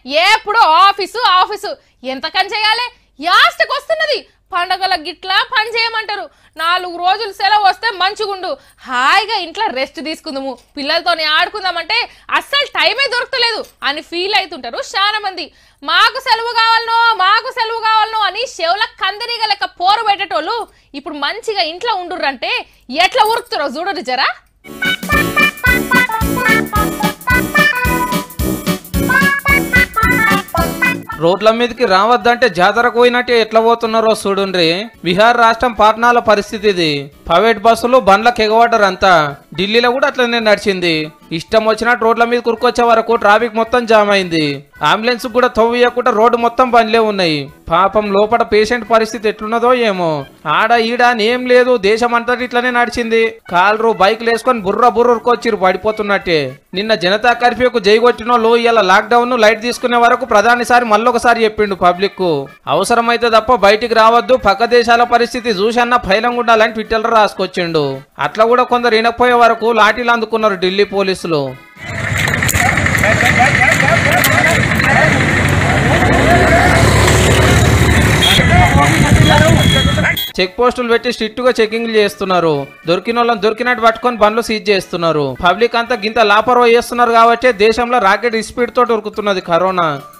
ఎప్పుడు office office ఎంతకని చేయాలి యాస్టకు వస్తున్నది పండగల గిట్లా పని చేయమంటారు నాలుగు రోజులు సెలవు వస్తే మంచిగుండు హాయిగా ఇంట్లో రెస్ట్ తీసుకుందాము పిల్లలతోని ఆడుకుందామంటే అస్సలు టైమే దొరకలేదు అని ఫీల్ అవుతుంటారు చాలా మంది మాకు సెలవు కావాలనో మాకు సెలవు కావాలనో అని చెవుల కందరీగ లెక్క పోరు పెట్టేటోళ్ళు ఇప్పుడు మంచిగా ఇంట్లో ఉండుర్రంటే ఎట్లా ఉరుకుతారో చూడరు జరా రోడ్ల మీదకి రావద్దంటే జాతరకు పోయినట్టే ఎట్లా పోతున్నారో చూడుండ్రి బీహార్ రాష్ట్రం పాట్నాల పరిస్థితి ఇది ప్రైవేట్ బస్సులు బండ్లకు ఎగబడ్డారంతా ఢిల్లీలో కూడా అట్లనే నడిచింది ఇష్టం వచ్చినట్టు రోడ్ల మీద కురుకొచ్చే వరకు ట్రాఫిక్ మొత్తం జామ్ అయింది అంబులెన్స్ కూడా తవ్వియకుండా రోడ్డు మొత్తం బండ్లే ఉన్నాయి పాపం లోపల పేషెంట్ పరిస్థితి ఎట్లున్నదో ఏమో ఆడ ఈడ అని ఏం లేదు దేశం అంతటి ఇట్లనే నడిచింది కాలరు బైక్లు వేసుకొని బుర్ర బుర్ర ఉరుకొచ్చిరు పడిపోతున్నట్టే నిన్న జనతా కర్ఫ్యూకు జై కొట్టిన లో ఇలా లాక్డౌన్ లైట్ తీసుకునే వరకు ప్రధానిసారి మళ్ళొకసారి చెప్పిండు పబ్లిక్ కు అవసరమైతే తప్ప బయటికి రావద్దు పక్క దేశాల పరిస్థితి చూసన్న ఫైలంగా ఉండాలని ట్విట్టర్లో రాసుకొచ్చిండు అట్లా కూడా కొందరు వినకపోయే వరకు లాఠీలు అందుకున్నారు ఢిల్లీ పోలీసులు చెక్ పోస్టులు పెట్టి స్ట్రిక్ట్ గా చెకింగ్లు చేస్తున్నారు దొరికిన వాళ్ళని దొరికినట్టు పట్టుకొని బండ్లు సీజ్ చేస్తున్నారు పబ్లిక్ అంతా గింత లాపర్వా చేస్తున్నారు కాబట్టి దేశంలో రాకెట్ స్పీడ్ తోటి ఉరుకుతున్నది కరోనా